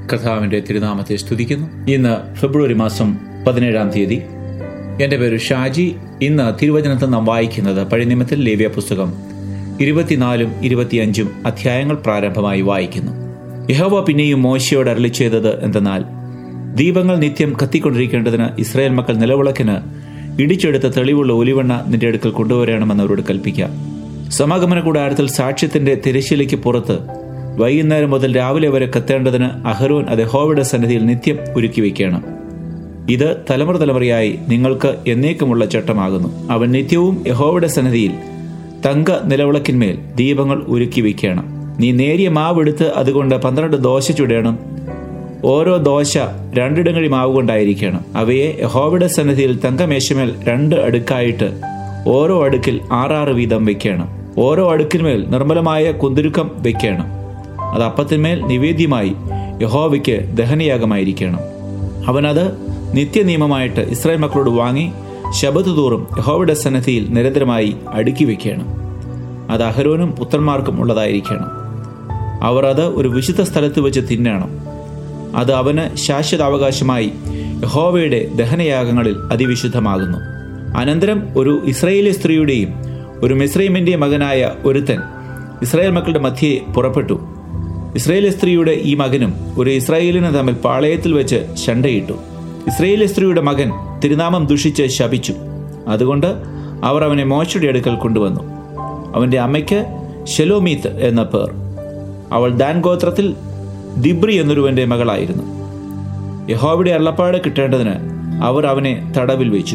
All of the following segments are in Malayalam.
കർത്താവിൻ്റെ തിരുനാമത്തെ സ്തുതിക്കുന്നു ഇന്ന് ഫെബ്രുവരി മാസം പതിനേഴാം തീയതി എൻ്റെ പേര് ഷാജി ഇന്ന് തിരുവചനത്തിൽ നാം വായിക്കുന്നത് പഴയ നിയമത്തിൽ ലേവ്യ പുസ്തകം ഇരുപത്തിനാലും ഇരുപത്തിയഞ്ചും അധ്യായങ്ങൾ പ്രാരംഭമായി വായിക്കുന്നു യഹോവ പിന്നെയും മോശയോട് അരളി ചെയ്തത് എന്തെന്നാൽ ദീപങ്ങൾ നിത്യം കത്തിക്കൊണ്ടിരിക്കേണ്ടതിന് ഇസ്രായേൽ മക്കൾ നിലവിളക്കിന് ഇടിച്ചെടുത്ത തെളിവുള്ള ഒലിവെണ്ണ നിന്റെ അടുക്കൽ കൊണ്ടുവരണമെന്ന് അവരോട് കൽപ്പിക്കാം സമാഗമന കൂടാരത്തിൽ സാക്ഷ്യത്തിന്റെ തിരശ്ശീലയ്ക്ക് പുറത്ത് വൈകുന്നേരം മുതൽ രാവിലെ വരെ കത്തേണ്ടതിന് അഹരോൻ അത് യഹോവയുടെ സന്നിധിയിൽ നിത്യം ഒരുക്കി വയ്ക്കണം ഇത് തലമുറ തലമുറയായി നിങ്ങൾക്ക് എന്നേക്കുമുള്ള ചട്ടമാകുന്നു അവൻ നിത്യവും യഹോവയുടെ സന്നിധിയിൽ തങ്ക നിലവിളക്കിന്മേൽ ദീപങ്ങൾ ഒരുക്കി വയ്ക്കണം നീ നേരിയ മാവെടുത്ത് അതുകൊണ്ട് പന്ത്രണ്ട് ദോശ ചുടണം ഓരോ ദോശ രണ്ടിടങ്ങഴി മാവ് കൊണ്ടായിരിക്കണം അവയെ യഹോവയുടെ സന്നിധിയിൽ തങ്കമേശമേൽ രണ്ട് അടുക്കായിട്ട് ഓരോ അടുക്കിൽ ആറാറ് വീതം വെക്കണം ഓരോ അടുക്കിന്മേൽ നിർമ്മലമായ കുന്തുരുക്കം വെക്കണം അത് അപ്പത്തിന്മേൽ നിവേദ്യമായി യഹോവയ്ക്ക് ദഹനയാഗമായിരിക്കണം അവനത് നിത്യനിയമമായിട്ട് ഇസ്രായേൽ മക്കളോട് വാങ്ങി ശബത്ത് തോറും യഹോവയുടെ സന്നദ്ധിയിൽ നിരന്തരമായി അടുക്കി വെക്കണം അത് അഹരോനും പുത്രന്മാർക്കും ഉള്ളതായിരിക്കണം അവർ അത് ഒരു വിശുദ്ധ സ്ഥലത്ത് വെച്ച് തിന്നണം അത് അവന് ശാശ്വതാവകാശമായി യഹോവയുടെ ദഹനയാഗങ്ങളിൽ അതിവിശുദ്ധമാകുന്നു അനന്തരം ഒരു ഇസ്രയേലി സ്ത്രീയുടെയും ഒരു മിസ്രൈമിന്റെ മകനായ ഒരുത്തൻ ഇസ്രായേൽ മക്കളുടെ മധ്യേ പുറപ്പെട്ടു ഇസ്രയേലി സ്ത്രീയുടെ ഈ മകനും ഒരു ഇസ്രായേലിനും തമ്മിൽ പാളയത്തിൽ വെച്ച് ശണ്ടയിട്ടു ഇസ്രയേലി സ്ത്രീയുടെ മകൻ തിരുനാമം ദുഷിച്ച് ശപിച്ചു അതുകൊണ്ട് അവർ അവനെ മോശയുടെ അടുക്കൽ കൊണ്ടുവന്നു അവന്റെ അമ്മയ്ക്ക് ഷെലോമീത്ത് എന്ന പേർ അവൾ ദാൻ ഗോത്രത്തിൽ ദിബ്രി എന്നൊരുവന്റെ മകളായിരുന്നു യഹോവയുടെ അള്ളപ്പാട് കിട്ടേണ്ടതിന് അവർ അവനെ തടവിൽ വെച്ചു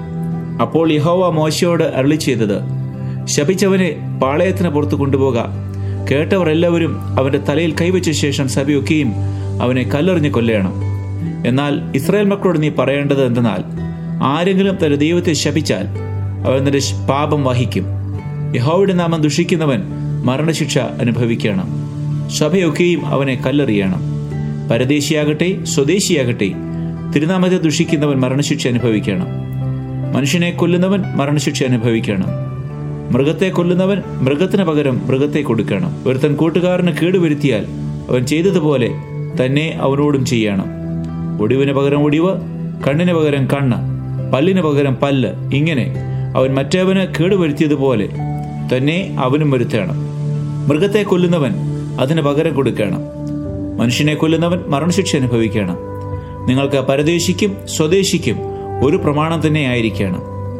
അപ്പോൾ യഹോവ മോശയോട് അരളി ചെയ്തത് ശപിച്ചവനെ പാളയത്തിന് പുറത്ത് കൊണ്ടുപോക കേട്ടവർ എല്ലാവരും അവന്റെ തലയിൽ കൈവച്ച ശേഷം സഭയൊക്കെയും അവനെ കല്ലെറിഞ്ഞ് കൊല്ലണം എന്നാൽ ഇസ്രായേൽ മക്കളോട് നീ പറയേണ്ടത് എന്തെന്നാൽ ആരെങ്കിലും തന്റെ ദൈവത്തെ ശപിച്ചാൽ അവൻ തന്റെ പാപം വഹിക്കും യഹോവയുടെ നാമം ദുഷിക്കുന്നവൻ മരണശിക്ഷ അനുഭവിക്കണം സഭയൊക്കെയും അവനെ കല്ലെറിയണം പരദേശിയാകട്ടെ സ്വദേശിയാകട്ടെ തിരുനാമത്തെ ദുഷിക്കുന്നവൻ മരണശിക്ഷ അനുഭവിക്കണം മനുഷ്യനെ കൊല്ലുന്നവൻ മരണശിക്ഷ അനുഭവിക്കണം മൃഗത്തെ കൊല്ലുന്നവൻ മൃഗത്തിന് പകരം മൃഗത്തെ കൊടുക്കണം ഒരുത്തൻ കൂട്ടുകാരന് കേടുവരുത്തിയാൽ അവൻ ചെയ്തതുപോലെ തന്നെ അവനോടും ചെയ്യണം ഒടിവിന് പകരം ഒടിവ് കണ്ണിന് പകരം കണ്ണ് പല്ലിന് പകരം പല്ല് ഇങ്ങനെ അവൻ മറ്റവന് കേടുവരുത്തിയതുപോലെ തന്നെ അവനും വരുത്തണം മൃഗത്തെ കൊല്ലുന്നവൻ അതിന് പകരം കൊടുക്കണം മനുഷ്യനെ കൊല്ലുന്നവൻ മരണശിക്ഷ അനുഭവിക്കണം നിങ്ങൾക്ക് പരദേശിക്കും സ്വദേശിക്കും ഒരു പ്രമാണം തന്നെ ആയിരിക്കണം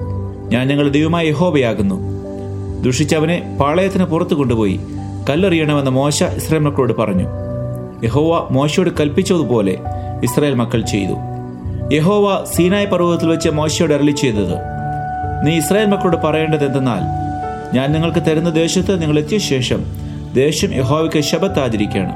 ഞാൻ നിങ്ങളുടെ ദൈവമായ യഹോബയാകുന്നു ദുഷിച്ചവനെ പാളയത്തിന് പുറത്തു കൊണ്ടുപോയി കല്ലെറിയണമെന്ന് മോശ ഇസ്രായേൽ മക്കളോട് പറഞ്ഞു യഹോവ മോശയോട് കൽപ്പിച്ചതുപോലെ ഇസ്രായേൽ മക്കൾ ചെയ്തു യഹോവ സീനായ് പർവ്വതത്തിൽ വെച്ച് മോശയോട് അരളി ചെയ്തത് നീ ഇസ്രായേൽ മക്കളോട് പറയേണ്ടത് എന്തെന്നാൽ ഞാൻ നിങ്ങൾക്ക് തരുന്ന ദേശത്ത് നിങ്ങൾ എത്തിയ ശേഷം ദേശം യഹോവയ്ക്ക് ശബത്താചരിക്കണം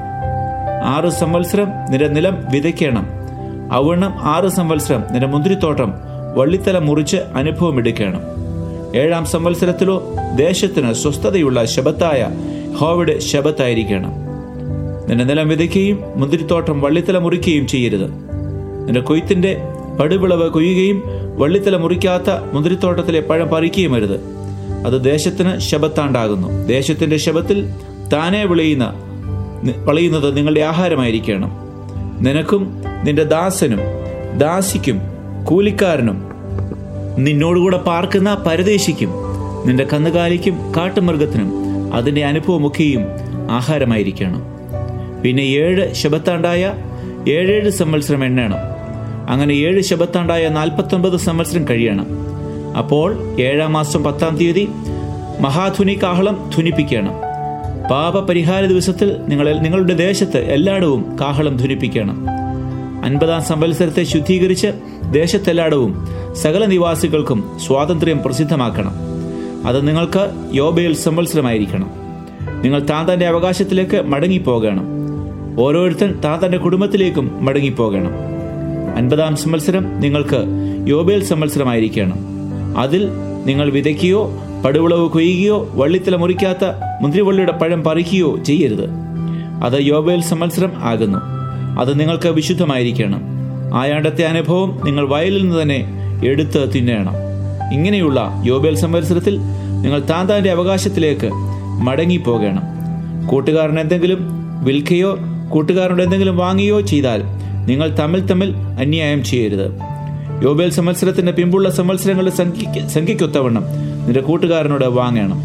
ആറ് സംവത്സരം നിന്റെ നിലം വിതയ്ക്കണം അവണ്ണം ആറ് സംവത്സരം നിന്റെ മുന്തിരിത്തോട്ടം വള്ളിത്തല മുറിച്ച് അനുഭവം എടുക്കണം ഏഴാം സംവത്സരത്തിലോ ദേശത്തിന് സ്വസ്ഥതയുള്ള ശബത്തായ ഹോവയുടെ ശബത്തായിരിക്കണം നിന്റെ നിലം വിതയ്ക്കുകയും മുന്തിരിത്തോട്ടം വള്ളിത്തല മുറിക്കുകയും ചെയ്യരുത് നിന്റെ കൊയ്ത്തിന്റെ പടുവിളവ് കൊയ്യുകയും വള്ളിത്തല മുറിക്കാത്ത മുന്തിരിത്തോട്ടത്തിലെ പഴം പറിക്കുകയും അരുത് അത് ദേശത്തിന് ശബത്താണ്ടാകുന്നു ദേശത്തിന്റെ ശബത്തിൽ താനെ വിളയുന്ന വിളയുന്നത് നിങ്ങളുടെ ആഹാരമായിരിക്കണം നിനക്കും നിന്റെ ദാസനും ദാസിക്കും കൂലിക്കാരനും നിന്നോടുകൂടെ പാർക്കുന്ന പരദേശിക്കും നിന്റെ കന്നുകാലിക്കും കാട്ടുമൃഗത്തിനും അതിൻ്റെ അനുഭവമൊക്കെയും ആഹാരമായിരിക്കണം പിന്നെ ഏഴ് ശബത്താണ്ടായ ഏഴേഴ് സംവത്സരം എണ്ണണം അങ്ങനെ ഏഴ് ശബത്താണ്ടായ നാൽപ്പത്തൊൻപത് സംവത്സരം കഴിയണം അപ്പോൾ ഏഴാം മാസം പത്താം തീയതി മഹാധുനി കാഹളം ധ്വനിപ്പിക്കണം പാപപരിഹാര ദിവസത്തിൽ നിങ്ങൾ നിങ്ങളുടെ ദേശത്ത് എല്ലായിടവും കാഹളം ധ്വനിപ്പിക്കണം അൻപതാം സംവത്സരത്തെ ശുദ്ധീകരിച്ച് ദേശത്തെല്ലായിടവും സകല നിവാസികൾക്കും സ്വാതന്ത്ര്യം പ്രസിദ്ധമാക്കണം അത് നിങ്ങൾക്ക് യോബയിൽ സംവത്സരമായിരിക്കണം നിങ്ങൾ താൻ തന്റെ അവകാശത്തിലേക്ക് മടങ്ങിപ്പോകണം ഓരോരുത്തൻ താൻ തന്റെ കുടുംബത്തിലേക്കും മടങ്ങിപ്പോകണം അൻപതാം സംവത്സരം നിങ്ങൾക്ക് യോബേൽ സംവത്സരമായിരിക്കണം അതിൽ നിങ്ങൾ വിതയ്ക്കുകയോ പടുവിളവ് കൊയ്യുകയോ വള്ളിത്തല മുറിക്കാത്ത മുന്തിരിവള്ളിയുടെ പഴം പറിക്കുകയോ ചെയ്യരുത് അത് യോബേൽ സംവത്സരം ആകുന്നു അത് നിങ്ങൾക്ക് വിശുദ്ധമായിരിക്കണം ആയാണ്ടത്തെ അനുഭവം നിങ്ങൾ വയലിൽ നിന്ന് തന്നെ എടുത്ത് തിന്നണം ഇങ്ങനെയുള്ള യോബേൽ സംവത്സരത്തിൽ നിങ്ങൾ താൻ താൻ്റെ അവകാശത്തിലേക്ക് മടങ്ങിപ്പോകണം കൂട്ടുകാരൻ എന്തെങ്കിലും വിൽക്കുകയോ കൂട്ടുകാരനോട് എന്തെങ്കിലും വാങ്ങിയോ ചെയ്താൽ നിങ്ങൾ തമ്മിൽ തമ്മിൽ അന്യായം ചെയ്യരുത് യോബേൽ സംവത്സരത്തിന്റെ പിമ്പുള്ള സംവത്സരങ്ങളുടെ സംഖ്യയ്ക്ക് സംഖ്യയ്ക്കൊത്തവണ്ണം നിന്റെ കൂട്ടുകാരനോട് വാങ്ങണം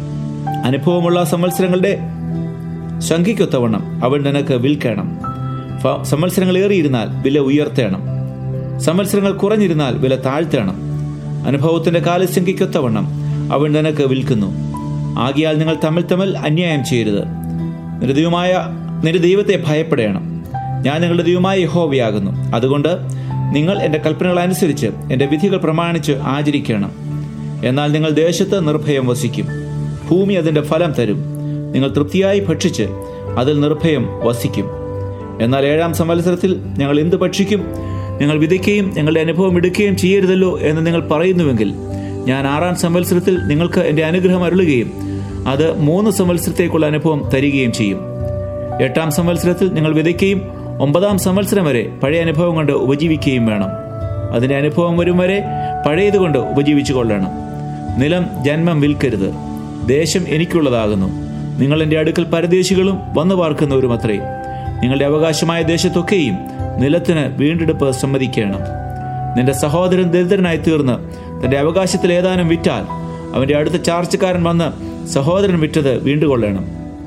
അനുഭവമുള്ള സംവത്സരങ്ങളുടെ സംഖ്യയ്ക്കൊത്തവണ്ണം അവൻ നിനക്ക് വിൽക്കണം ഫ- സംവത്സരങ്ങൾ ഏറിയിരുന്നാൽ വില ഉയർത്തേണം സംവത്സരങ്ങൾ കുറഞ്ഞിരുന്നാൽ വില താഴ്ത്തേണം അനുഭവത്തിന്റെ കാലസംഖ്യയ്ക്കൊത്തവണ്ണം അവൻ നിനക്ക് വിൽക്കുന്നു ആകിയാൽ നിങ്ങൾ തമ്മിൽ തമ്മിൽ അന്യായം ചെയ്യരുത് നിന്റെ ദൈവമായ നിന്റെ ദൈവത്തെ ഭയപ്പെടണം ഞാൻ നിങ്ങളുടെ ദൈവമായ യഹോവയാകുന്നു അതുകൊണ്ട് നിങ്ങൾ എൻ്റെ കൽപ്പനകൾ അനുസരിച്ച് എൻ്റെ വിധികൾ പ്രമാണിച്ച് ആചരിക്കണം എന്നാൽ നിങ്ങൾ ദേശത്ത് നിർഭയം വസിക്കും ഭൂമി അതിൻ്റെ ഫലം തരും നിങ്ങൾ തൃപ്തിയായി ഭക്ഷിച്ച് അതിൽ നിർഭയം വസിക്കും എന്നാൽ ഏഴാം സംവത്സരത്തിൽ ഞങ്ങൾ എന്ത് ഭക്ഷിക്കും ഞങ്ങൾ വിതയ്ക്കുകയും ഞങ്ങളുടെ അനുഭവം എടുക്കുകയും ചെയ്യരുതല്ലോ എന്ന് നിങ്ങൾ പറയുന്നുവെങ്കിൽ ഞാൻ ആറാം സംവത്സരത്തിൽ നിങ്ങൾക്ക് എൻ്റെ അനുഗ്രഹം അരുളുകയും അത് മൂന്ന് സംവത്സരത്തേക്കുള്ള അനുഭവം തരികയും ചെയ്യും എട്ടാം സംവത്സരത്തിൽ നിങ്ങൾ വിതയ്ക്കുകയും ഒമ്പതാം സംവത്സരം വരെ പഴയ അനുഭവം കൊണ്ട് ഉപജീവിക്കുകയും വേണം അതിൻ്റെ അനുഭവം വരും വരെ പഴയതുകൊണ്ട് ഉപജീവിച്ചു കൊള്ളണം നിലം ജന്മം വിൽക്കരുത് ദേശം എനിക്കുള്ളതാകുന്നു നിങ്ങൾ എൻ്റെ അടുക്കൽ പരദേശികളും വന്നു പാർക്കുന്നവരും അത്രേ നിങ്ങളുടെ അവകാശമായ ദേശത്തൊക്കെയും നിലത്തിന് വീണ്ടെടുപ്പ് സമ്മതിക്കണം നിന്റെ സഹോദരൻ ദരിദ്രനായി തീർന്ന് തന്റെ അവകാശത്തിൽ ഏതാനും വിറ്റാൽ അവന്റെ അടുത്ത ചാർച്ചക്കാരൻ വന്ന് സഹോദരൻ വിറ്റത് വീണ്ടുകൊള്ളണം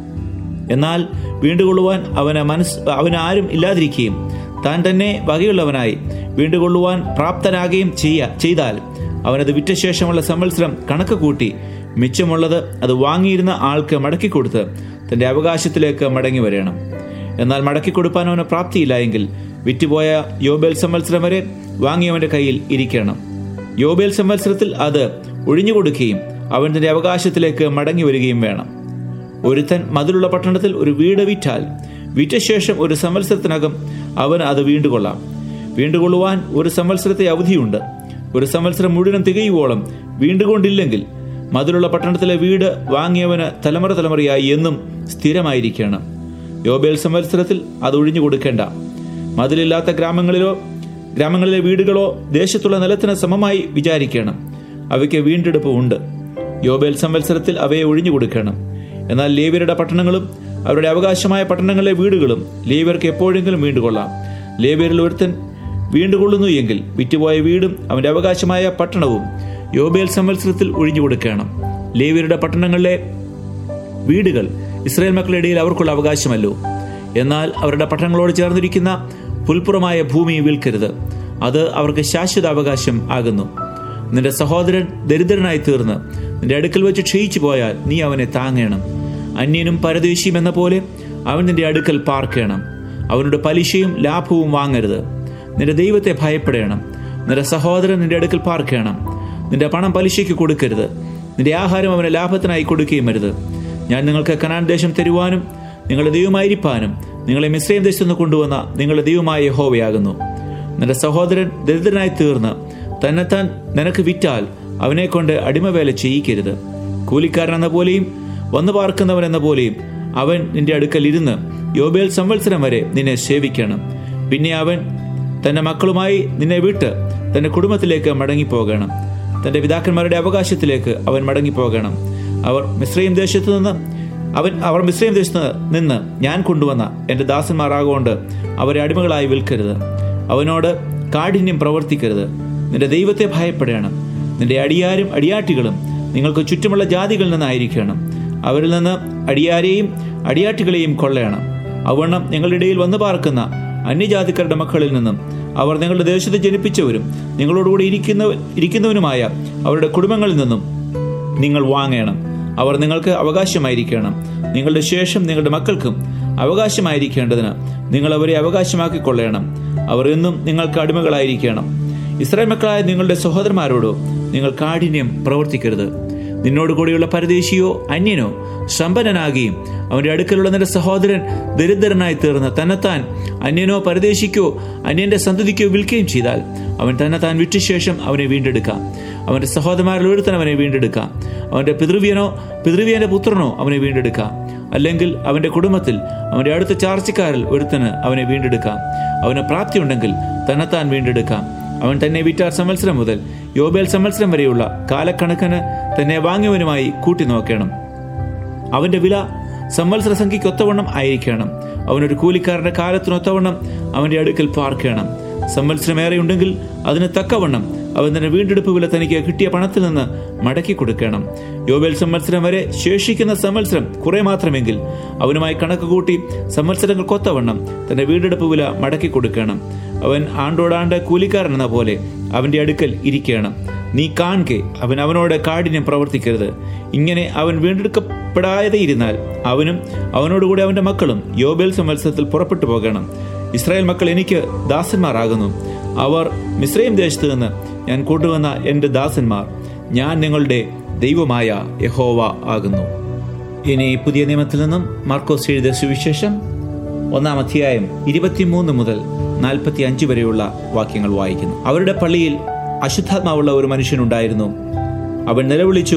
എന്നാൽ വീണ്ടുകൊള്ളുവാൻ അവന് മനസ് അവന് ആരും ഇല്ലാതിരിക്കുകയും താൻ തന്നെ വകയുള്ളവനായി വീണ്ടുകൊള്ളുവാൻ പ്രാപ്തനാകുകയും ചെയ്യ ചെയ്താൽ അവനത് വിറ്റ ശേഷമുള്ള സംവത്സരം കണക്ക് കൂട്ടി മിച്ചമുള്ളത് അത് വാങ്ങിയിരുന്ന ആൾക്ക് മടക്കി കൊടുത്ത് തന്റെ അവകാശത്തിലേക്ക് മടങ്ങി വരണം എന്നാൽ മടക്കി കൊടുപ്പാൻ അവന് പ്രാപ്തിയില്ല എങ്കിൽ വിറ്റുപോയ യോബേൽ സംവത്സരം വരെ വാങ്ങിയവന്റെ കയ്യിൽ ഇരിക്കണം യോബേൽ സംവത്സരത്തിൽ അത് ഒഴിഞ്ഞുകൊടുക്കുകയും അവൻ തന്റെ അവകാശത്തിലേക്ക് മടങ്ങി വരികയും വേണം ഒരുത്തൻ മതിലുള്ള പട്ടണത്തിൽ ഒരു വീട് വിറ്റാൽ വിറ്റ ശേഷം ഒരു സംവത്സരത്തിനകം അവന് അത് വീണ്ടുകൊള്ളാം വീണ്ടുകൊള്ളുവാൻ ഒരു സംവത്സരത്തെ അവധിയുണ്ട് ഒരു സംവത്സരം മുഴുവൻ തികയുവോളം വീണ്ടുകൊണ്ടില്ലെങ്കിൽ മതിലുള്ള പട്ടണത്തിലെ വീട് വാങ്ങിയവന് തലമുറ തലമുറയായി എന്നും സ്ഥിരമായിരിക്കണം യോബേൽ സംവത്സരത്തിൽ അത് ഒഴിഞ്ഞു കൊടുക്കേണ്ട മതിലില്ലാത്ത ഗ്രാമങ്ങളിലോ ഗ്രാമങ്ങളിലെ വീടുകളോ ദേശത്തുള്ള നിലത്തിന് സമമായി വിചാരിക്കണം അവയ്ക്ക് വീണ്ടെടുപ്പ് ഉണ്ട് യോബേൽ സംവത്സരത്തിൽ അവയെ ഒഴിഞ്ഞു കൊടുക്കണം എന്നാൽ ലേവ്യരുടെ പട്ടണങ്ങളും അവരുടെ അവകാശമായ പട്ടണങ്ങളിലെ വീടുകളും ലേവ്യർക്ക് എപ്പോഴെങ്കിലും വീണ്ടുകൊള്ളാം ലേവ്യരിൽ ഒരുത്തൻ വീണ്ടുകൊള്ളുന്നു എങ്കിൽ വിറ്റുപോയ വീടും അവന്റെ അവകാശമായ പട്ടണവും യോബേൽ സംവത്സരത്തിൽ ഒഴിഞ്ഞു കൊടുക്കണം ലേവ്യരുടെ പട്ടണങ്ങളിലെ വീടുകൾ ഇസ്രായേൽ മക്കളുടെ ഇടയിൽ അവർക്കുള്ള അവകാശമല്ലോ എന്നാൽ അവരുടെ പട്ടണങ്ങളോട് ചേർന്നിരിക്കുന്ന പുൽപ്പുറമായ ഭൂമി വിൽക്കരുത് അത് അവർക്ക് ശാശ്വത അവകാശം ആകുന്നു നിന്റെ സഹോദരൻ ദരിദ്രനായി തീർന്ന് നിന്റെ അടുക്കൽ വെച്ച് ക്ഷയിച്ചു പോയാൽ നീ അവനെ താങ്ങേണം അന്യനും പരദേശിയും എന്ന പോലെ അവൻ നിന്റെ അടുക്കൽ പാർക്കണം അവനുടെ പലിശയും ലാഭവും വാങ്ങരുത് നിന്റെ ദൈവത്തെ ഭയപ്പെടണം നിന്റെ സഹോദരൻ നിന്റെ അടുക്കൽ പാർക്കണം നിന്റെ പണം പലിശയ്ക്ക് കൊടുക്കരുത് നിന്റെ ആഹാരം അവന് ലാഭത്തിനായി കൊടുക്കുകയും അരുത് ഞാൻ നിങ്ങൾക്ക് കനാൻ ദേശം തരുവാനും നിങ്ങളുടെ ദൈവമായിരിക്കാനും നിങ്ങളെ മിശ്രയും ദേശത്തു നിന്ന് കൊണ്ടുവന്ന നിങ്ങളുടെ ദൈവമായ യഹോവയാകുന്നു നിന്റെ സഹോദരൻ ദരിദ്രനായി തീർന്ന് തന്നെത്താൻ നിനക്ക് വിറ്റാൽ അവനെ കൊണ്ട് അടിമവേല ചെയ്യിക്കരുത് കൂലിക്കാരൻ എന്ന പോലെയും വന്നു പാർക്കുന്നവൻ എന്ന പോലെയും അവൻ നിന്റെ അടുക്കൽ ഇരുന്ന് യോബേൽ സംവത്സരം വരെ നിന്നെ സേവിക്കണം പിന്നെ അവൻ തന്റെ മക്കളുമായി നിന്നെ വിട്ട് തന്റെ കുടുംബത്തിലേക്ക് മടങ്ങിപ്പോകണം തന്റെ പിതാക്കന്മാരുടെ അവകാശത്തിലേക്ക് അവൻ മടങ്ങിപ്പോകണം അവർ മിശ്രയും ദേശത്തു നിന്ന് അവൻ അവർ മിശ്രയും ദേശത്ത് നിന്ന് ഞാൻ കൊണ്ടുവന്ന എൻ്റെ ദാസന്മാരാകൊണ്ട് അവരെ അടിമകളായി വിൽക്കരുത് അവനോട് കാഠിന്യം പ്രവർത്തിക്കരുത് നിന്റെ ദൈവത്തെ ഭയപ്പെടണം നിന്റെ അടിയാരും അടിയാട്ടികളും നിങ്ങൾക്ക് ചുറ്റുമുള്ള ജാതികളിൽ നിന്നായിരിക്കണം അവരിൽ നിന്ന് അടിയാരെയും അടിയാട്ടികളെയും കൊള്ളയണം അവണ്ണം ഞങ്ങളുടെ ഇടയിൽ വന്നു പാർക്കുന്ന അന്യജാതിക്കാരുടെ മക്കളിൽ നിന്നും അവർ നിങ്ങളുടെ ദേശത്ത് ജനിപ്പിച്ചവരും നിങ്ങളോടുകൂടി ഇരിക്കുന്ന ഇരിക്കുന്നവനുമായ അവരുടെ കുടുംബങ്ങളിൽ നിന്നും നിങ്ങൾ വാങ്ങണം അവർ നിങ്ങൾക്ക് അവകാശമായിരിക്കണം നിങ്ങളുടെ ശേഷം നിങ്ങളുടെ മക്കൾക്കും അവകാശമായിരിക്കേണ്ടതിന് നിങ്ങൾ അവരെ അവകാശമാക്കിക്കൊള്ളണം അവർ എന്നും നിങ്ങൾക്ക് അടിമകളായിരിക്കണം ഇസ്രായേൽ മക്കളായ നിങ്ങളുടെ സഹോദരന്മാരോടോ നിങ്ങൾ കാഠിന്യം പ്രവർത്തിക്കരുത് നിന്നോട് കൂടിയുള്ള പരദേശിയോ അന്യനോ സമ്പന്നനാകുകയും അവന്റെ അടുക്കലുള്ള നിന്റെ സഹോദരൻ ദരിദ്രനായി തീർന്ന് തന്നെത്താൻ അന്യനോ പരദേശിക്കോ അന്യന്റെ സന്തതിക്കോ വിൽക്കുകയും ചെയ്താൽ അവൻ തന്നെത്താൻ വിറ്റ ശേഷം അവനെ വീണ്ടെടുക്കാം അവന്റെ സഹോദരന്മാരിൽ ഒരുത്തൻ അവനെ വീണ്ടെടുക്കാം അവന്റെ പിതൃവ്യനോ പിതൃവ്യന്റെ പുത്രനോ അവനെ വീണ്ടെടുക്കാം അല്ലെങ്കിൽ അവന്റെ കുടുംബത്തിൽ അവന്റെ അടുത്ത ചാർച്ചക്കാരിൽ ഒരുത്തന് അവനെ വീണ്ടെടുക്കാം അവന് പ്രാപ്തിയുണ്ടെങ്കിൽ തന്നെത്താൻ വീണ്ടെടുക്കാം അവൻ തന്നെ വിറ്റാർ സംവത്സരം മുതൽ യോബേൽ സംവത്സരം വരെയുള്ള കാലക്കണക്കിന് തന്നെ വാങ്ങിയവനുമായി കൂട്ടി നോക്കണം അവന്റെ വില സംവത്സര സംഖ്യയ്ക്ക് ഒത്തവണ്ണം ആയിരിക്കണം അവനൊരു കൂലിക്കാരന്റെ കാലത്തിനൊത്തവണ്ണം അവന്റെ അടുക്കൽ പാർക്കണം സംവത്സരമേറെ ഉണ്ടെങ്കിൽ അതിന് തക്കവണ്ണം അവൻ തന്റെ വീണ്ടെടുപ്പ് വില തനിക്ക് കിട്ടിയ പണത്തിൽ നിന്ന് മടക്കി കൊടുക്കണം യോബേൽ സംവത്സരം വരെ ശേഷിക്കുന്ന സംവത്സരം കുറെ മാത്രമെങ്കിൽ അവനുമായി കണക്ക് കൂട്ടി സംവത്സരങ്ങൾ കൊത്തവണ്ണം തന്റെ വീണ്ടെടുപ്പ് വില മടക്കി കൊടുക്കണം അവൻ ആണ്ടോടാണ്ട് കൂലിക്കാരൻ എന്ന പോലെ അവന്റെ അടുക്കൽ ഇരിക്കണം നീ കാൺകെ അവൻ അവനോട് കാഠിന്യം പ്രവർത്തിക്കരുത് ഇങ്ങനെ അവൻ വീണ്ടെടുക്കപ്പെടാതെ ഇരുന്നാൽ അവനും അവനോടുകൂടി അവന്റെ മക്കളും യോബേൽ സംവത്സരത്തിൽ പുറപ്പെട്ടു പോകണം ഇസ്രായേൽ മക്കൾ എനിക്ക് ദാസന്മാരാകുന്നു അവർ മിശ്രയും ദേശത്ത് നിന്ന് ഞാൻ കൊണ്ടുവന്ന എൻ്റെ ദാസന്മാർ ഞാൻ നിങ്ങളുടെ ദൈവമായ യഹോവ ആകുന്നു ഇനി പുതിയ നിയമത്തിൽ നിന്നും മാർക്കോസ് എഴുതിയ സുവിശേഷം ഒന്നാം അധ്യായം ഇരുപത്തിമൂന്ന് മുതൽ നാൽപ്പത്തി അഞ്ച് വരെയുള്ള വാക്യങ്ങൾ വായിക്കുന്നു അവരുടെ പള്ളിയിൽ അശുദ്ധാത്മാവുള്ള ഒരു മനുഷ്യനുണ്ടായിരുന്നു അവൻ നിലവിളിച്ചു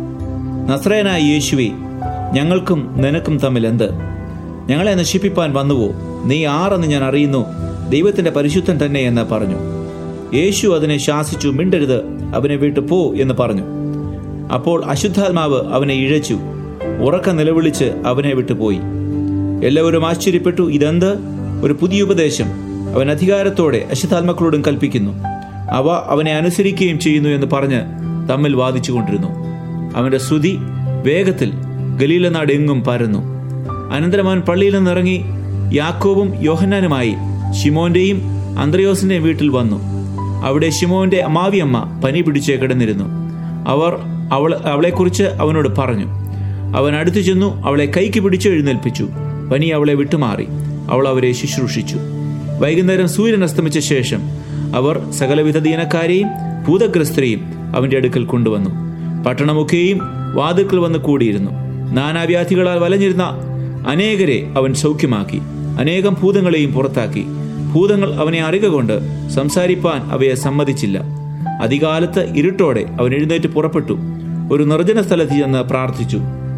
നസ്രയനായ യേശുവെ ഞങ്ങൾക്കും നിനക്കും തമ്മിൽ എന്ത് ഞങ്ങളെ നശിപ്പിപ്പാൻ വന്നുവോ നീ ആരെന്ന് ഞാൻ അറിയുന്നു ദൈവത്തിന്റെ പരിശുദ്ധൻ തന്നെ എന്ന് പറഞ്ഞു യേശു അതിനെ ശാസിച്ചു മിണ്ടരുത് അവനെ വിട്ടു പോ എന്ന് പറഞ്ഞു അപ്പോൾ അശുദ്ധാത്മാവ് അവനെ ഇഴച്ചു ഉറക്ക നിലവിളിച്ച് അവനെ വിട്ടുപോയി എല്ലാവരും ആശ്ചര്യപ്പെട്ടു ഇതെന്ത് ഒരു പുതിയ ഉപദേശം അവൻ അധികാരത്തോടെ അശുദ്ധാത്മാക്കളോടും കൽപ്പിക്കുന്നു അവ അവനെ അനുസരിക്കുകയും ചെയ്യുന്നു എന്ന് പറഞ്ഞ് തമ്മിൽ വാദിച്ചുകൊണ്ടിരുന്നു അവന്റെ ശ്രുതി വേഗത്തിൽ ഗലീലനാട് എങ്ങും പരന്നു അനന്തരം അവൻ പള്ളിയിൽ നിന്നിറങ്ങി യാക്കോബും യോഹന്നാനുമായി ഷിമോന്റെയും അന്ത്രയോസിന്റെയും വീട്ടിൽ വന്നു അവിടെ ഷിമോന്റെ അമ്മാവിയമ്മ പനി പിടിച്ച് കിടന്നിരുന്നു അവർ അവൾ അവളെക്കുറിച്ച് അവനോട് പറഞ്ഞു അവൻ അടുത്തു ചെന്നു അവളെ കൈക്ക് പിടിച്ച് എഴുന്നേൽപ്പിച്ചു പനി അവളെ വിട്ടുമാറി അവൾ അവരെ ശുശ്രൂഷിച്ചു വൈകുന്നേരം സൂര്യൻ അസ്തമിച്ച ശേഷം അവർ സകലവിധ ദീനക്കാരെയും ഭൂതഗ്രസ്തരെയും അവന്റെ അടുക്കൽ കൊണ്ടുവന്നു പട്ടണമൊക്കെയും വാതിൽക്കൽ വന്ന് കൂടിയിരുന്നു നാനാവ്യാധികളാൽ വലഞ്ഞിരുന്ന അനേകരെ അവൻ സൗഖ്യമാക്കി അനേകം ഭൂതങ്ങളെയും പുറത്താക്കി ഭൂതങ്ങൾ അവനെ അറിക കൊണ്ട് സംസാരിപ്പാൻ അവയെ സമ്മതിച്ചില്ല അധികാലത്ത് ഇരുട്ടോടെ അവൻ എഴുന്നേറ്റ് പുറപ്പെട്ടു ഒരു നിർജ്ജന സ്ഥലത്ത് ചെന്ന് പ്രാർത്ഥിച്ചു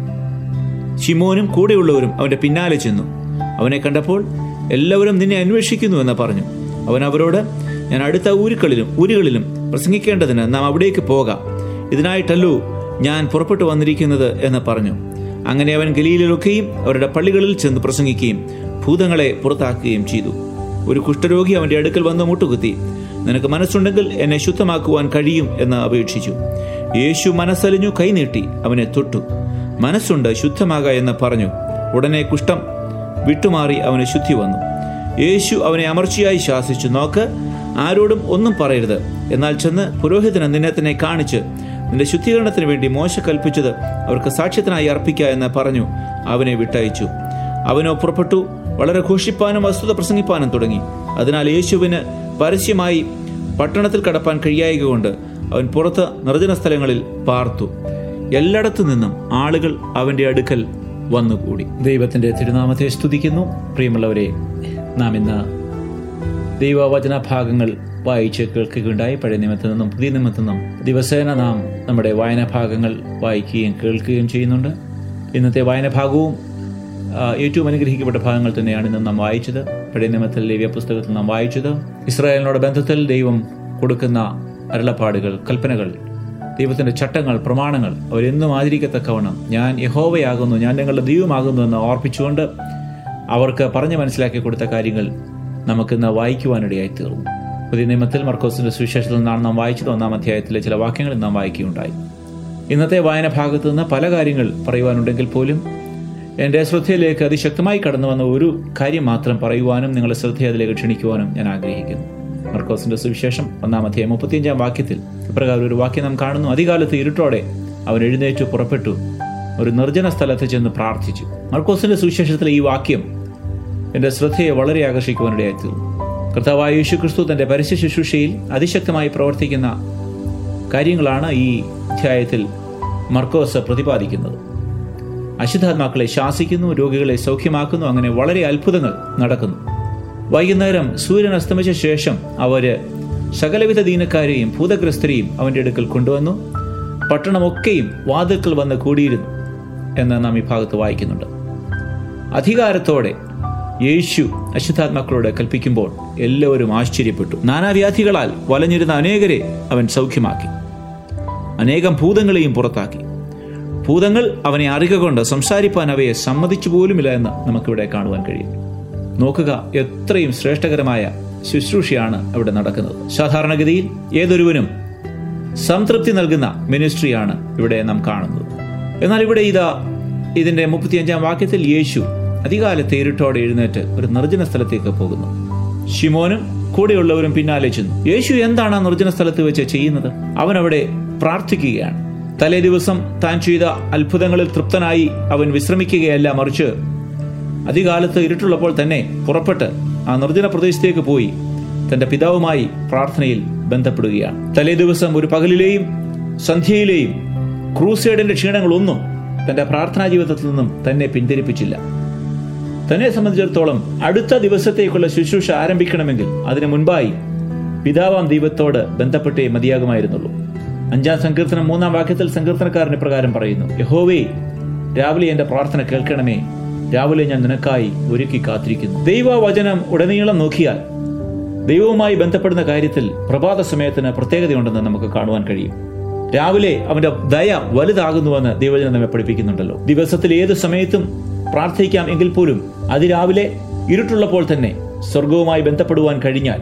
ഷിമോനും കൂടെയുള്ളവരും അവന്റെ പിന്നാലെ ചെന്നു അവനെ കണ്ടപ്പോൾ എല്ലാവരും നിന്നെ അന്വേഷിക്കുന്നു എന്ന് പറഞ്ഞു അവൻ അവരോട് ഞാൻ അടുത്ത ഊരുക്കളിലും ഊരുകളിലും പ്രസംഗിക്കേണ്ടതിന് നാം അവിടേക്ക് പോകാം ഇതിനായിട്ടല്ലോ ഞാൻ പുറപ്പെട്ടു വന്നിരിക്കുന്നത് എന്ന് പറഞ്ഞു അങ്ങനെ അവൻ ഗലീലിലൊക്കെയും അവരുടെ പള്ളികളിൽ ചെന്ന് പ്രസംഗിക്കുകയും ഭൂതങ്ങളെ പുറത്താക്കുകയും ചെയ്തു ഒരു കുഷ്ഠരോഗി അവന്റെ അടുക്കൽ വന്ന് മുട്ടുകുത്തി നിനക്ക് മനസ്സുണ്ടെങ്കിൽ എന്നെ ശുദ്ധമാക്കുവാൻ കഴിയും എന്ന് അപേക്ഷിച്ചു യേശു മനസ്സലിഞ്ഞു കൈനീട്ടി അവനെ തൊട്ടു മനസ്സുണ്ട് ശുദ്ധമാക എന്ന് പറഞ്ഞു ഉടനെ കുഷ്ഠം വിട്ടുമാറി അവന് ശുദ്ധി വന്നു യേശു അവനെ അമർച്ചയായി ശാസിച്ചു നോക്ക് ആരോടും ഒന്നും പറയരുത് എന്നാൽ ചെന്ന് പുരോഹിതന് നിന്നെ തന്നെ കാണിച്ച് നിന്റെ ശുദ്ധീകരണത്തിന് വേണ്ടി മോശ കൽപ്പിച്ചത് അവർക്ക് സാക്ഷ്യത്തിനായി അർപ്പിക്കുക എന്ന് പറഞ്ഞു അവനെ വിട്ടയച്ചു അവനോ പുറപ്പെട്ടു വളരെ ഘോഷിപ്പാനും വസ്തുത പ്രസംഗിപ്പാനും തുടങ്ങി അതിനാൽ യേശുവിന് പരസ്യമായി പട്ടണത്തിൽ കടപ്പാൻ കഴിയായക കൊണ്ട് അവൻ പുറത്ത് നിർജ്ജന സ്ഥലങ്ങളിൽ പാർത്തു എല്ലായിടത്തു നിന്നും ആളുകൾ അവന്റെ അടുക്കൽ വന്നുകൂടി ദൈവത്തിന്റെ തിരുനാമത്തെ സ്തുതിക്കുന്നു പ്രിയമുള്ളവരെ നാം ഇന്ന് ദൈവവചന ഭാഗങ്ങൾ വായിച്ച് കേൾക്കുകയുണ്ടായി പഴയ നിയമത്തിൽ നിന്നും പുതിയ നിയമത്തിൽ നിന്നും ദിവസേന നാം നമ്മുടെ വായന ഭാഗങ്ങൾ വായിക്കുകയും കേൾക്കുകയും ചെയ്യുന്നുണ്ട് ഇന്നത്തെ വായന ഭാഗവും ആ, ഏറ്റവും അനുഗ്രഹിക്കപ്പെട്ട ഭാഗങ്ങൾ തന്നെയാണ് ഇന്ന് നാം വായിച്ചത് പഴയ നിയമത്തിൽ ലേവ്യ പുസ്തകത്തിൽ നാം വായിച്ചത് ഇസ്രായേലിനോട് ബന്ധത്തിൽ ദൈവം കൊടുക്കുന്ന അരുളപ്പാടുകൾ കൽപ്പനകൾ ദൈവത്തിന്റെ ചട്ടങ്ങൾ പ്രമാണങ്ങൾ അവരെന്നും ആചരിക്കത്തക്കവണ്ണം ഞാൻ യഹോവയാകുന്നു ഞാൻ നിങ്ങളുടെ ദൈവമാകുന്നു എന്ന് ഓർപ്പിച്ചുകൊണ്ട് അവർക്ക് പറഞ്ഞു മനസ്സിലാക്കി കൊടുത്ത കാര്യങ്ങൾ നമുക്കിന്ന് വായിക്കുവാനിടയായി തീർന്നു പുതിയ നിയമത്തിൽ മർക്കോസിന്റെ സുവിശേഷത്തിൽ നിന്നാണ് നാം വായിച്ചത് ഒന്നാം അധ്യായത്തിലെ ചില വാക്യങ്ങൾ നാം വായിക്കുകയുണ്ടായി ഇന്നത്തെ വായന ഭാഗത്ത് നിന്ന് പല കാര്യങ്ങൾ പറയുവാനുണ്ടെങ്കിൽ പോലും എൻ്റെ ശ്രദ്ധയിലേക്ക് അതിശക്തമായി കടന്നു വന്ന ഒരു കാര്യം മാത്രം പറയുവാനും നിങ്ങളുടെ ശ്രദ്ധയെ അതിലേക്ക് ക്ഷണിക്കുവാനും ഞാൻ ആഗ്രഹിക്കുന്നു മർക്കോസിന്റെ സുവിശേഷം ഒന്നാം അധ്യായം മുപ്പത്തിയഞ്ചാം വാക്യത്തിൽ ഇപ്രകാരം ഒരു വാക്യം നാം കാണുന്നു അധികാലത്ത് ഇരുട്ടോടെ അവൻ എഴുന്നേറ്റ് പുറപ്പെട്ടു ഒരു നിർജ്ജന സ്ഥലത്ത് ചെന്ന് പ്രാർത്ഥിച്ചു മർക്കോസിന്റെ സുവിശേഷത്തിലെ ഈ വാക്യം എൻ്റെ ശ്രദ്ധയെ വളരെ ആകർഷിക്കുവാനിടയായി തീർന്നു കർത്താവായ യേശു ക്രിസ്തു തന്റെ പരസ്യ ശുശ്രൂഷയിൽ അതിശക്തമായി പ്രവർത്തിക്കുന്ന കാര്യങ്ങളാണ് ഈ അധ്യായത്തിൽ മർക്കോസ് പ്രതിപാദിക്കുന്നത് അശുദ്ധാത്മാക്കളെ ശാസിക്കുന്നു രോഗികളെ സൗഖ്യമാക്കുന്നു അങ്ങനെ വളരെ അത്ഭുതങ്ങൾ നടക്കുന്നു വൈകുന്നേരം സൂര്യൻ അസ്തമിച്ച ശേഷം അവര് സകലവിധ ദീനക്കാരെയും ഭൂതഗ്രസ്തരെയും അവന്റെ അടുക്കൽ കൊണ്ടുവന്നു പട്ടണമൊക്കെയും വാതിൽക്കൽ വന്ന് കൂടിയിരുന്നു എന്ന് നാം ഈ ഭാഗത്ത് വായിക്കുന്നുണ്ട് അധികാരത്തോടെ യേശു അശുദ്ധാത്മാക്കളോട് കൽപ്പിക്കുമ്പോൾ എല്ലാവരും ആശ്ചര്യപ്പെട്ടു നാനാവ്യാധികളാൽ വലഞ്ഞിരുന്ന അനേകരെ അവൻ സൗഖ്യമാക്കി അനേകം ഭൂതങ്ങളെയും പുറത്താക്കി ഭൂതങ്ങൾ അവനെ അറിക കൊണ്ട് സംസാരിപ്പാൻ അവയെ സമ്മതിച്ചു പോലുമില്ല എന്ന് നമുക്കിവിടെ കാണുവാൻ കഴിയും നോക്കുക എത്രയും ശ്രേഷ്ഠകരമായ ശുശ്രൂഷയാണ് അവിടെ നടക്കുന്നത് സാധാരണഗതിയിൽ ഏതൊരുവനും സംതൃപ്തി നൽകുന്ന മിനിസ്ട്രിയാണ് ഇവിടെ നാം കാണുന്നത് എന്നാൽ ഇവിടെ ഇതാ ഇതിന്റെ മുപ്പത്തിയഞ്ചാം വാക്യത്തിൽ യേശു അധികാലത്തെ ഇരുട്ടോടെ എഴുന്നേറ്റ് ഒരു നിർജ്ജന സ്ഥലത്തേക്ക് പോകുന്നു ഷിമോനും കൂടെയുള്ളവരും പിന്നാലെ ചെന്നു യേശു എന്താണ് ആ നിർജ്ജന സ്ഥലത്ത് വെച്ച് ചെയ്യുന്നത് അവൻ അവിടെ പ്രാർത്ഥിക്കുകയാണ് തലേ ദിവസം താൻ ചെയ്ത അത്ഭുതങ്ങളിൽ തൃപ്തനായി അവൻ വിശ്രമിക്കുകയല്ല മറിച്ച് അധികാലത്ത് ഇരുട്ടുള്ളപ്പോൾ തന്നെ പുറപ്പെട്ട് ആ നിർജ്ജന പ്രദേശത്തേക്ക് പോയി തന്റെ പിതാവുമായി പ്രാർത്ഥനയിൽ ബന്ധപ്പെടുകയാണ് തലേ ദിവസം ഒരു പകലിലെയും സന്ധ്യയിലെയും ക്രൂസൈഡിന്റെ ക്ഷീണങ്ങളൊന്നും തന്റെ പ്രാർത്ഥനാ ജീവിതത്തിൽ നിന്നും തന്നെ പിന്തിരിപ്പിച്ചില്ല തന്നെ സംബന്ധിച്ചിടത്തോളം അടുത്ത ദിവസത്തേക്കുള്ള ശുശ്രൂഷ ആരംഭിക്കണമെങ്കിൽ അതിനു മുൻപായി പിതാവാം ദൈവത്തോട് ബന്ധപ്പെട്ടേ മതിയാകുമായിരുന്നുള്ളൂ അഞ്ചാം സങ്കീർത്തനം മൂന്നാം വാക്യത്തിൽ സങ്കീർത്തനക്കാരൻ ഇപ്രകാരം പറയുന്നു യഹോവേ രാവിലെ എന്റെ പ്രാർത്ഥന കേൾക്കണമേ രാവിലെ ഞാൻ നിനക്കായി ഒരുക്കി കാത്തിരിക്കുന്നു ദൈവവചനം ഉടനീളം നോക്കിയാൽ ദൈവവുമായി ബന്ധപ്പെടുന്ന കാര്യത്തിൽ പ്രഭാത സമയത്തിന് പ്രത്യേകതയുണ്ടെന്ന് നമുക്ക് കാണുവാൻ കഴിയും രാവിലെ അവന്റെ ദയ വലുതാകുന്നുവെന്ന് ദൈവജനം നമ്മെ പഠിപ്പിക്കുന്നുണ്ടല്ലോ ദിവസത്തിൽ ഏത് സമയത്തും പ്രാർത്ഥിക്കാം എങ്കിൽ പോലും അതിരാവിലെ ഇരുട്ടുള്ളപ്പോൾ തന്നെ സ്വർഗവുമായി ബന്ധപ്പെടുവാൻ കഴിഞ്ഞാൽ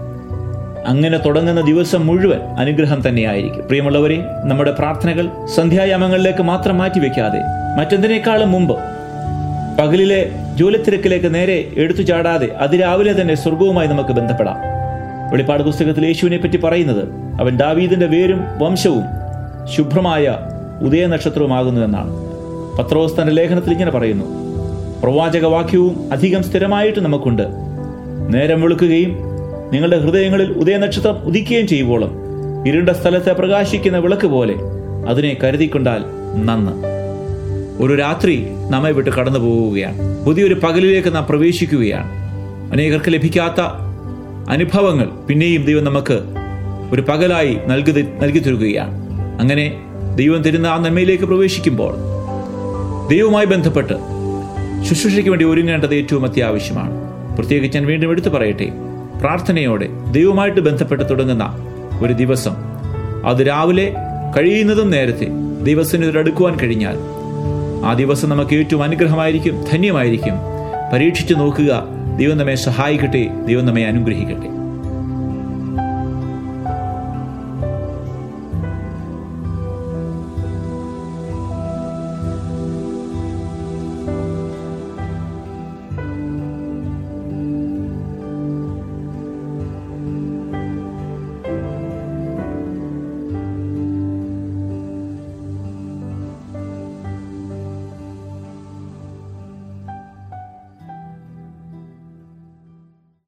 അങ്ങനെ തുടങ്ങുന്ന ദിവസം മുഴുവൻ അനുഗ്രഹം തന്നെയായിരിക്കും പ്രിയമുള്ളവരെ നമ്മുടെ പ്രാർത്ഥനകൾ സന്ധ്യായാമങ്ങളിലേക്ക് മാത്രം മാറ്റിവെക്കാതെ മറ്റെന്തിനേക്കാളും മുമ്പ് പകലിലെ ജോലിത്തിരക്കിലേക്ക് നേരെ എടുത്തു ചാടാതെ അതിരാവിലെ തന്നെ സ്വർഗവുമായി നമുക്ക് ബന്ധപ്പെടാം വെളിപ്പാട് പുസ്തകത്തിൽ യേശുവിനെ പറ്റി പറയുന്നത് അവൻ ദാവീദിന്റെ വേരും വംശവും ശുഭ്രമായ ഉദയനക്ഷത്രവുമാകുന്നു എന്നാണ് പത്രോസ് തന്റെ ലേഖനത്തിൽ ഇങ്ങനെ പറയുന്നു പ്രവാചക വാക്യവും അധികം സ്ഥിരമായിട്ട് നമുക്കുണ്ട് നേരം വെളുക്കുകയും നിങ്ങളുടെ ഹൃദയങ്ങളിൽ ഉദയനക്ഷത്രം ഉദിക്കുകയും ചെയ്യുവോളം ഇരുണ്ട സ്ഥലത്തെ പ്രകാശിക്കുന്ന വിളക്ക് പോലെ അതിനെ കരുതിക്കൊണ്ടാൽ നന്ന് ഒരു രാത്രി നമ്മെ വിട്ട് കടന്നു പോവുകയാണ് പുതിയൊരു പകലിലേക്ക് നാം പ്രവേശിക്കുകയാണ് അനേകർക്ക് ലഭിക്കാത്ത അനുഭവങ്ങൾ പിന്നെയും ദൈവം നമുക്ക് ഒരു പകലായി നൽകി നൽകി തരുകയാണ് അങ്ങനെ ദൈവം തരുന്ന ആ നന്മയിലേക്ക് പ്രവേശിക്കുമ്പോൾ ദൈവവുമായി ബന്ധപ്പെട്ട് ശുശ്രൂഷയ്ക്ക് വേണ്ടി ഒരുങ്ങേണ്ടത് ഏറ്റവും അത്യാവശ്യമാണ് പ്രത്യേകിച്ച് ഞാൻ വീണ്ടും എടുത്തു പറയട്ടെ പ്രാർത്ഥനയോടെ ദൈവവുമായിട്ട് ബന്ധപ്പെട്ട് തുടങ്ങുന്ന ഒരു ദിവസം അത് രാവിലെ കഴിയുന്നതും നേരത്തെ ദൈവസന്നിധിയിൽ അടുക്കുവാൻ കഴിഞ്ഞാൽ ആ ദിവസം നമുക്ക് ഏറ്റവും അനുഗ്രഹമായിരിക്കും ധന്യമായിരിക്കും പരീക്ഷിച്ചു നോക്കുക ദൈവം നമ്മെ സഹായിക്കട്ടെ ദൈവം നമ്മെ അനുഗ്രഹിക്കട്ടെ